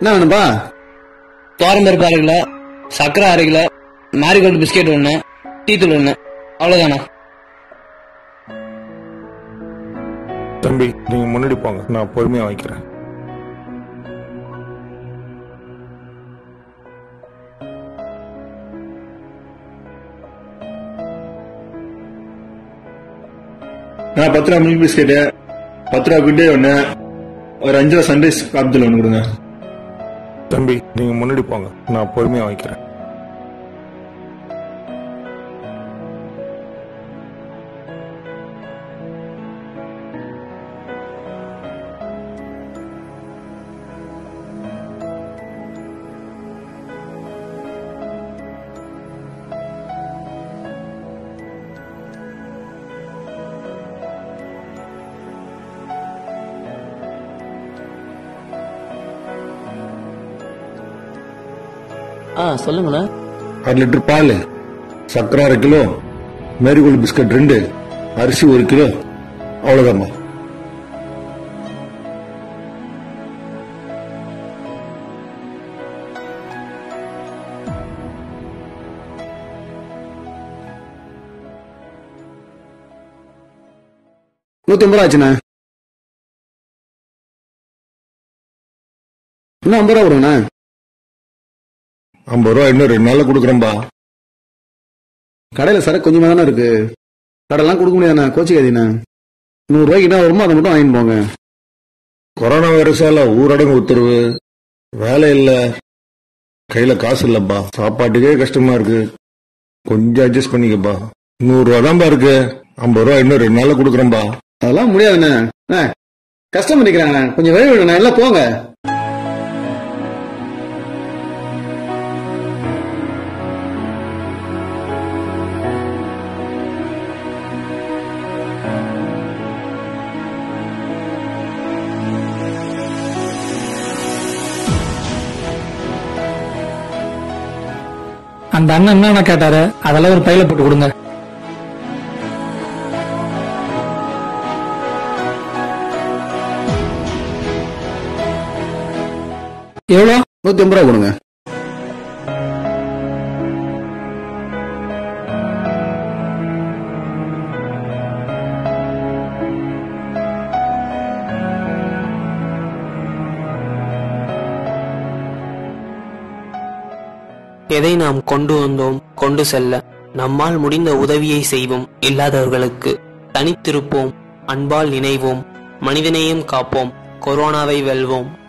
என்ன வேணும்பா தோரம்பருப்பு அரை கிலோ சக்கரை அரை கிலோ மேரிகோல்டு பிஸ்கெட் ஒன்று டீத்தூள் ஒன்று அவ்வளோதாண்ணா தம்பி நீங்க முன்னாடி போங்க நான் பொறுமையா வாங்கிக்கிறேன் நான் பத்து ரூபா மில்க் பிஸ்கெட்டு பத்து ரூபா குட் டே ஒன்று ஒரு அஞ்சு ரூபா சன்ரைஸ் காப்பித்தூள் ஒன்று கொடுங்க தம்பி நீங்க முன்னாடி போங்க நான் பொறுமையா வாங்கிக்கிறேன் ஆ சொல்லுங்கண்ணா அரை லிட்டர் பால் சர்க்கரை அரை கிலோ மேரிகோல்டு பிஸ்கட் ரெண்டு அரிசி ஒரு கிலோ அவ்வளோதாம்மா நூத்தி ஐம்பது ரூபா ஆச்சுண்ணே இன்னும் ஐம்பது ரூபா கொடுங்கண்ணே ஐம்பது ரூபா இன்னும் ரெண்டு நாளில் கொடுக்குறேன்பா கடையில சரக்கு கொஞ்சமா தானே இருக்கு கடையெல்லாம் கொடுக்க முடியாதுண்ணே கோச்சிக்காதீண்ணே நூறு ரூபாய்க்கு என்ன வருமோ அதை மட்டும் வாங்கிட்டு போங்க கொரோனா வைரஸால ஊரடங்கு உத்தரவு வேலை இல்லை கையில காசு இல்லப்பா சாப்பாட்டுக்கே கஷ்டமா இருக்கு கொஞ்சம் அட்ஜஸ்ட் பண்ணிக்கப்பா நூறு ரூபா தான்ப்பா இருக்கு ஐம்பது ரூபா இன்னும் ரெண்டு நாளில் கொடுக்குறேன்பா அதெல்லாம் முடியாதுண்ணே அண்ணே, கஷ்டம் பண்ணிக்கிறாங்க கொஞ்சம் வழி விடுண்ணே எல்லாம் போங்க அந்த அண்ணன் என்னென்ன கேட்டாரு அதெல்லாம் ஒரு பையில போட்டு கொடுங்க எவ்வளோ நூத்தி ஐம்பது ரூபா கொடுங்க எதை நாம் கொண்டு வந்தோம் கொண்டு செல்ல நம்மால் முடிந்த உதவியை செய்வோம் இல்லாதவர்களுக்கு தனித்திருப்போம் அன்பால் இணைவோம் மனிதநேயம் காப்போம் கொரோனாவை வெல்வோம்